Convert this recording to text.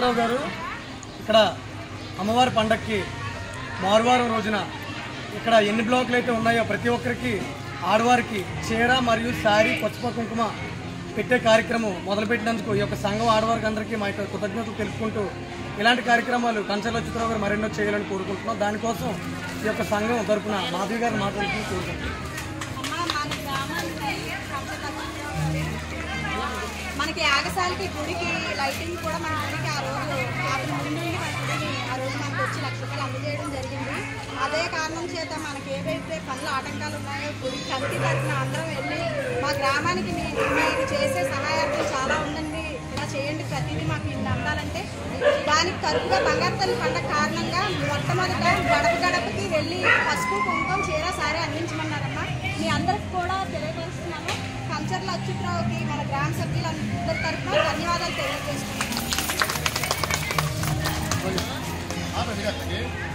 అచ్యుతరావు గారు ఇక్కడ అమ్మవారి పండక్కి మారువారం రోజున ఇక్కడ ఎన్ని బ్లాకులు అయితే ఉన్నాయో ప్రతి ఒక్కరికి ఆడవారికి చీర మరియు శారీ పసుపు కుంకుమ పెట్టే కార్యక్రమం మొదలుపెట్టినందుకు ఈ యొక్క సంఘం ఆడవారికి అందరికీ మా యొక్క కృతజ్ఞతలు తెలుపుకుంటూ ఇలాంటి కార్యక్రమాలు కంచర్ల అచ్యుతరావు గారు మరెన్నో చేయాలని కోరుకుంటున్నాం దానికోసం ఈ యొక్క సంఘం తరపున మాధవి గారు మాట్లాడుతూ కోరుకుంటున్నాం అమ్మ మన గ్రామానికి మనకి యాగశాలకి గుడికి లైటింగ్ కూడా మన గుడికి ఆ రోజు ఆవిడ ముందు మన గుడిని ఆ రోజు మనకి వచ్చి లక్ష రూపాయలు అందజేయడం జరిగింది అదే కారణం చేత మనకి ఏవైతే పనుల ఆటంకాలు ఉన్నాయో గుడి కమిటీ తరఫున అందరం వెళ్ళి మా గ్రామానికి మీ- మీరు చేసే సహాయార్థం చాలా ఉందండి ఇలా చేయండి ప్రతిదీ మాకు ఇన్ని అందాలంటే దానికి తరపుగా బంగారు తల్లి పండగ కారణంగా మొట్టమొదట గడప గడపకి వెళ్ళి పసుపు కుంకుమ చీర సారీ అందించమన్నారమ్మా మీ అందరికి కూడా తెలియపరుస్తున్నాను కంచర్ల అచ్యుతరావుకి మన గ్రామ సభ్యులందరి తరఫున ధన్యవాదాలు తెలియజేస్తున్నాను ఆపండి, ఆపండి.